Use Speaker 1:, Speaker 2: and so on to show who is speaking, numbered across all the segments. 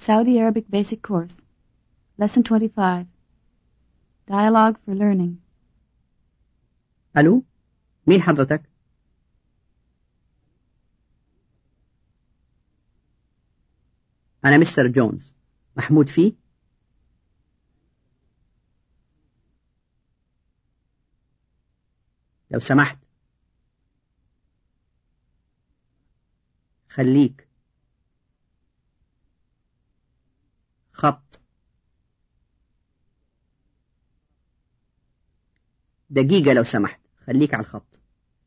Speaker 1: Saudi Arabic Basic Course, Lesson 25, Dialogue for Learning.
Speaker 2: ألو مين حضرتك؟ أنا مستر جونز محمود فيه؟ لو سمحت خليك خط دقيقة لو سمحت خليك على الخط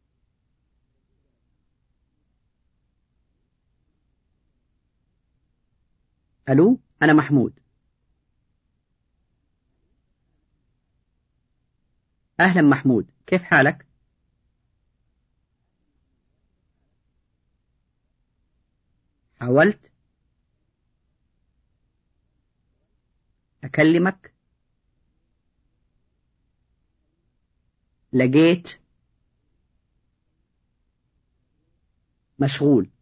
Speaker 2: ألو أنا محمود أهلا محمود كيف حالك؟ حاولت أكلمك لقيت مشغول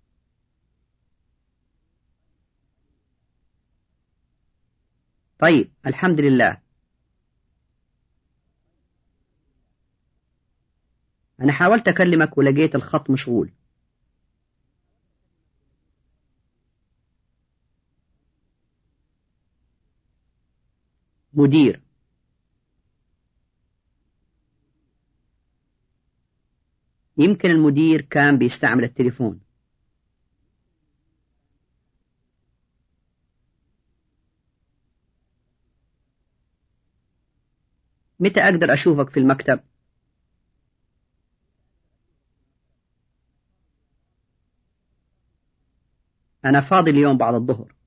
Speaker 2: طيب الحمد لله أنا حاولت أكلمك ولقيت الخط مشغول مدير يمكن المدير كان بيستعمل التليفون متى أقدر أشوفك في المكتب؟ أنا فاضي اليوم بعد الظهر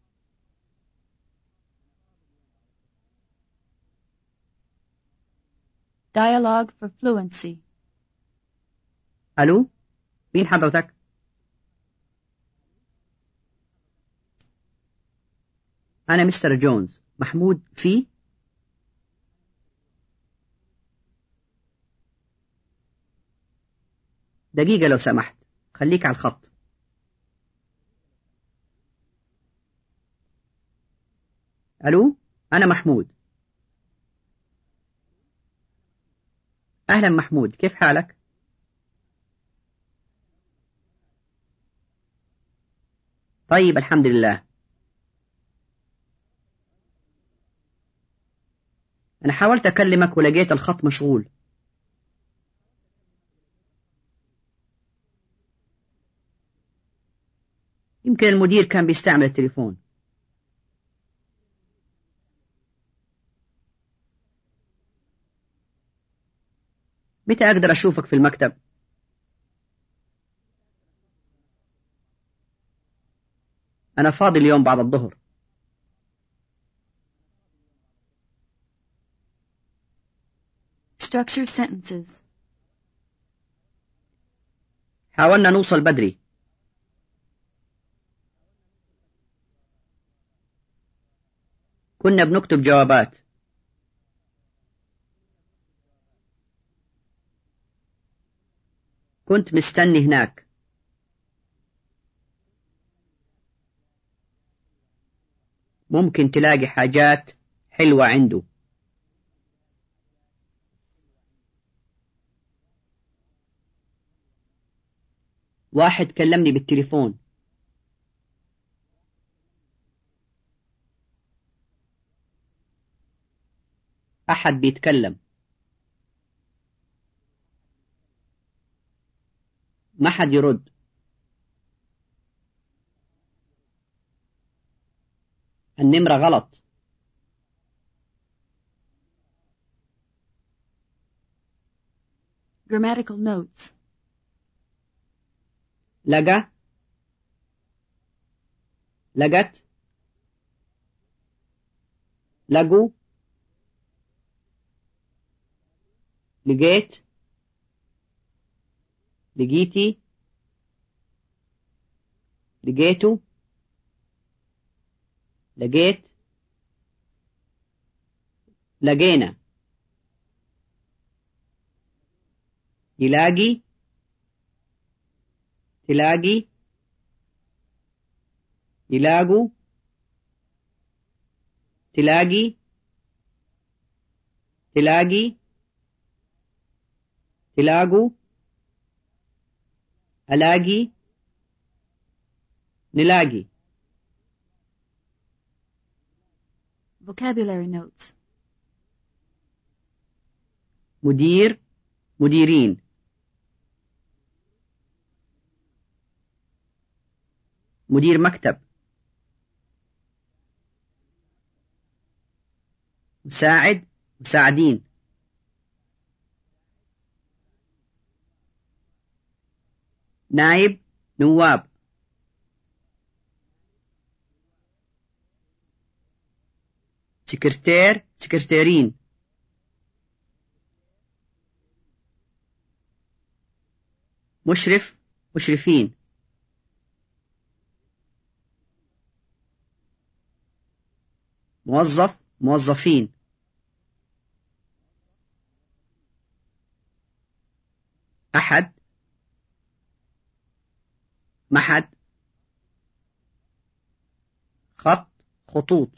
Speaker 1: Dialogue for Fluency.
Speaker 2: ألو مين حضرتك؟ أنا مستر جونز محمود في؟ دقيقة لو سمحت خليك على الخط ألو أنا محمود أهلا محمود كيف حالك؟ طيب الحمد لله أنا حاولت أكلمك ولقيت الخط مشغول يمكن المدير كان بيستعمل التليفون متى أقدر أشوفك في المكتب؟ أنا فاضي اليوم بعد الظهر
Speaker 1: Structure sentences.
Speaker 2: حاولنا نوصل بدري كنا بنكتب جوابات كنت مستني هناك ممكن تلاقي حاجات حلوة عنده واحد كلمني بالتليفون أحد بيتكلم ما حد يرد النمرة غلط
Speaker 1: Grammatical notes.
Speaker 2: لقى لقت لقوا لقيت لقيتي لقيته لقيت لقينا يلاقي تلاقي يلاقوا تلاقي تلاقي تلاقوا ألاقي نلاقي
Speaker 1: Vocabulary notes.
Speaker 2: مدير مديرين مدير مكتب مساعد مساعدين نائب نواب سكرتير سكرتيرين مشرف مشرفين موظف موظفين أحد محد خط خطوط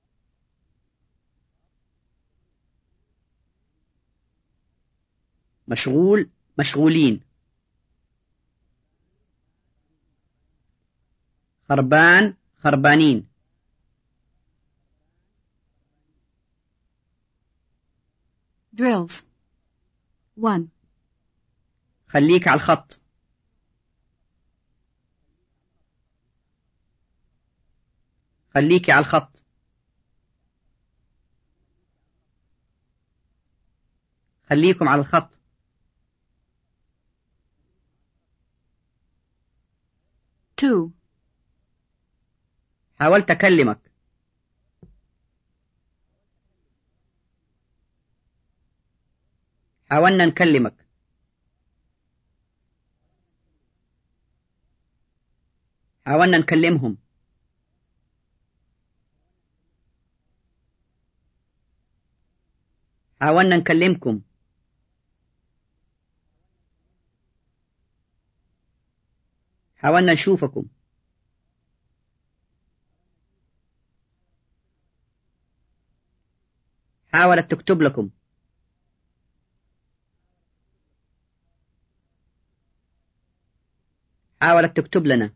Speaker 2: مشغول مشغولين خربان خربانين
Speaker 1: Drills. 1.
Speaker 2: خليك على الخط خليكي على الخط خليكم على الخط
Speaker 1: Two.
Speaker 2: حاولت أكلمك حاولنا نكلمك حاولنا نكلمهم حاولنا نكلمكم حاولنا نشوفكم حاولت تكتب لكم حاولت تكتب لنا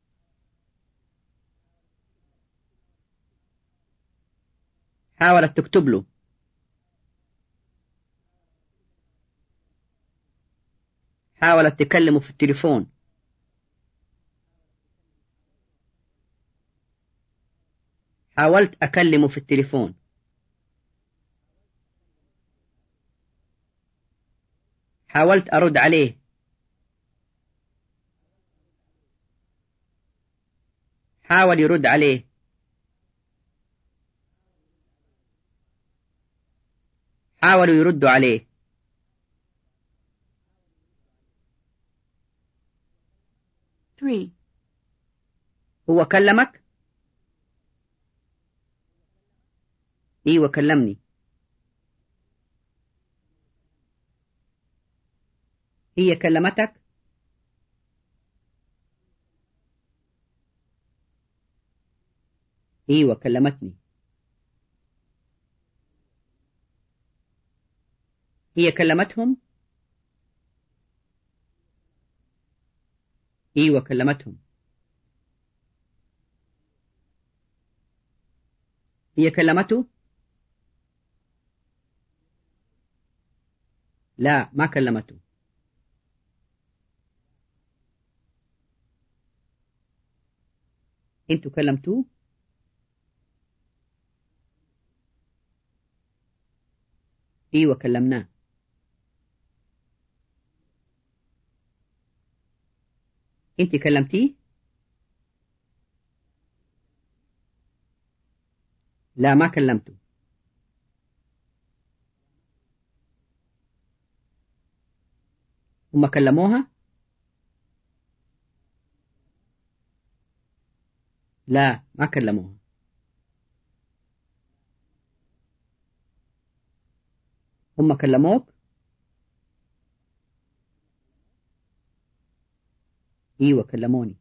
Speaker 2: حاولت تكتب له حاولت تكلمه في التليفون حاولت أكلمه في التليفون حاولت أرد عليه حاول يرد عليه حاولوا يردوا عليه
Speaker 1: Three.
Speaker 2: هو كلمك؟ ايوه كلمني هي كلمتك؟ ايوه كلمتني هي كلمتهم؟ ايوه كلمتهم هي كلمته؟ لا ما كلمته انتوا كلمتوه؟ ايوه كلمناه انت كلمتيه؟ لا ما كلمته هم كلموها؟ لا ما كلموها هم كلموك؟ ايوه كلموني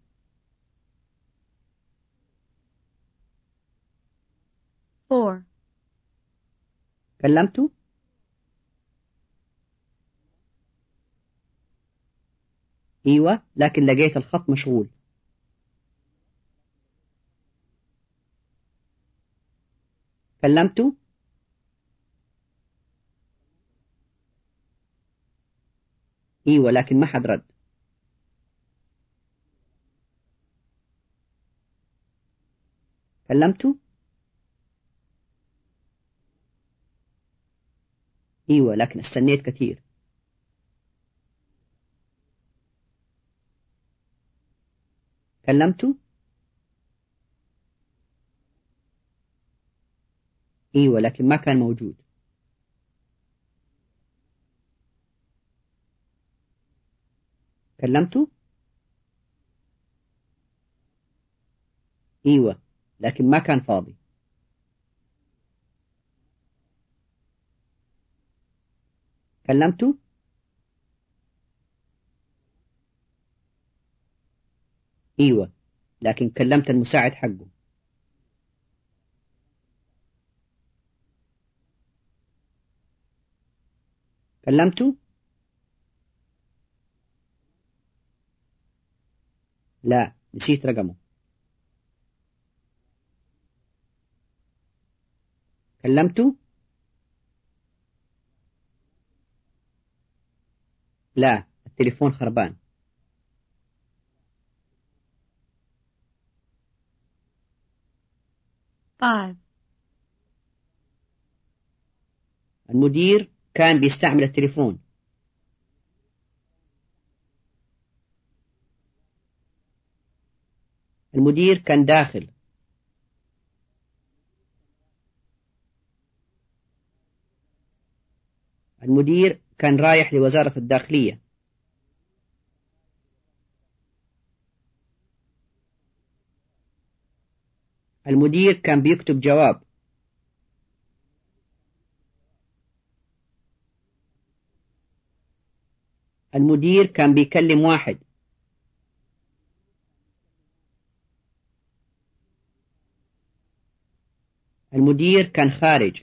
Speaker 1: 4.
Speaker 2: كلمته ايوه لكن لقيت الخط مشغول كلمته ايوه لكن ما حد رد كلمته ايوه لكن استنيت كثير كلمته ايوه لكن ما كان موجود كلمته ايوه لكن ما كان فاضي كلمته ايوه لكن كلمت المساعد حقه كلمته لا نسيت رقمه كلمته لا التليفون خربان
Speaker 1: Five.
Speaker 2: المدير كان بيستعمل التليفون المدير كان داخل المدير كان رايح لوزارة الداخلية المدير كان بيكتب جواب المدير كان بيكلم واحد المدير كان خارج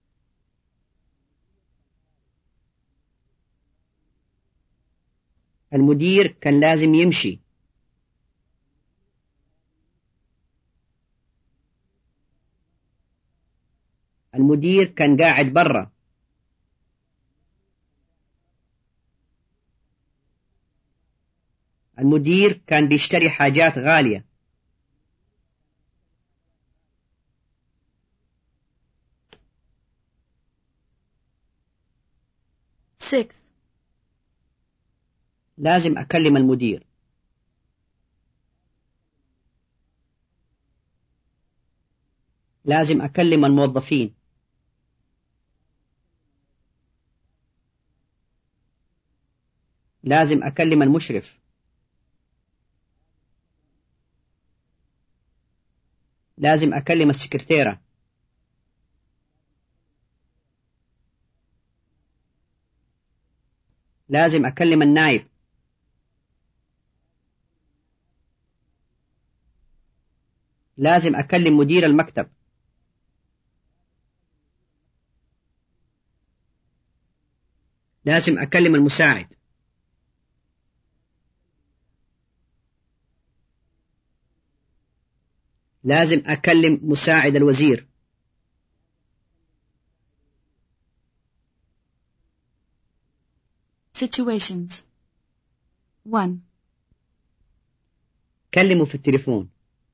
Speaker 2: المدير كان لازم يمشي المدير كان قاعد برا المدير كان بيشتري حاجات غالية
Speaker 1: Six.
Speaker 2: لازم أكلم المدير لازم أكلم الموظفين لازم أكلم المشرف لازم أكلم السكرتيرة لازم أكلم النائب لازم أكلم مدير المكتب لازم أكلم المساعد لازم أكلم مساعد الوزير
Speaker 1: Situations. 1.
Speaker 2: كلمه في التليفون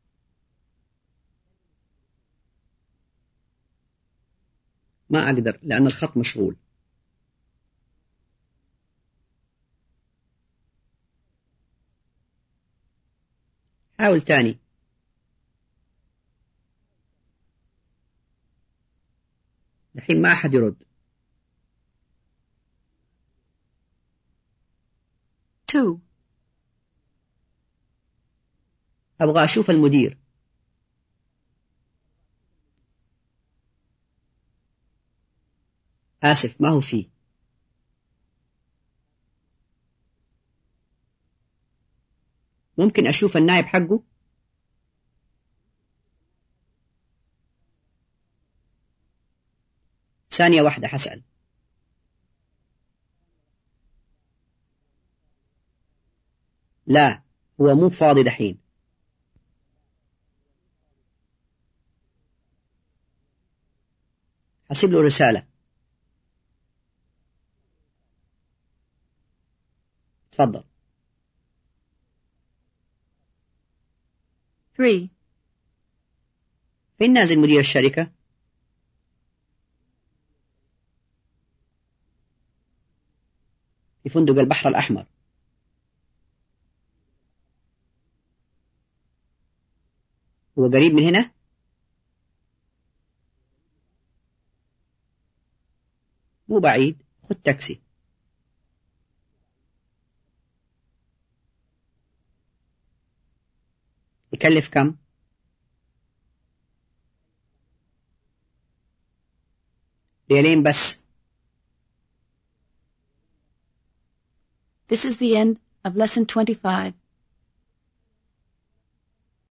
Speaker 2: ما أقدر لأن الخط مشغول حاول تاني الحين ما أحد يرد
Speaker 1: 2.
Speaker 2: أبغى أشوف المدير آسف ما هو فيه ممكن أشوف النائب حقه ثانية واحدة حسأل لا هو مو فاضي دحين حسيب له رسالة تفضل
Speaker 1: 3.
Speaker 2: فين نازل مدير الشركة؟ في فندق البحر الأحمر هو قريب من هنا؟ مو بعيد خد تاكسي يكلف كم؟ ريالين بس
Speaker 1: This is the end of lesson 25.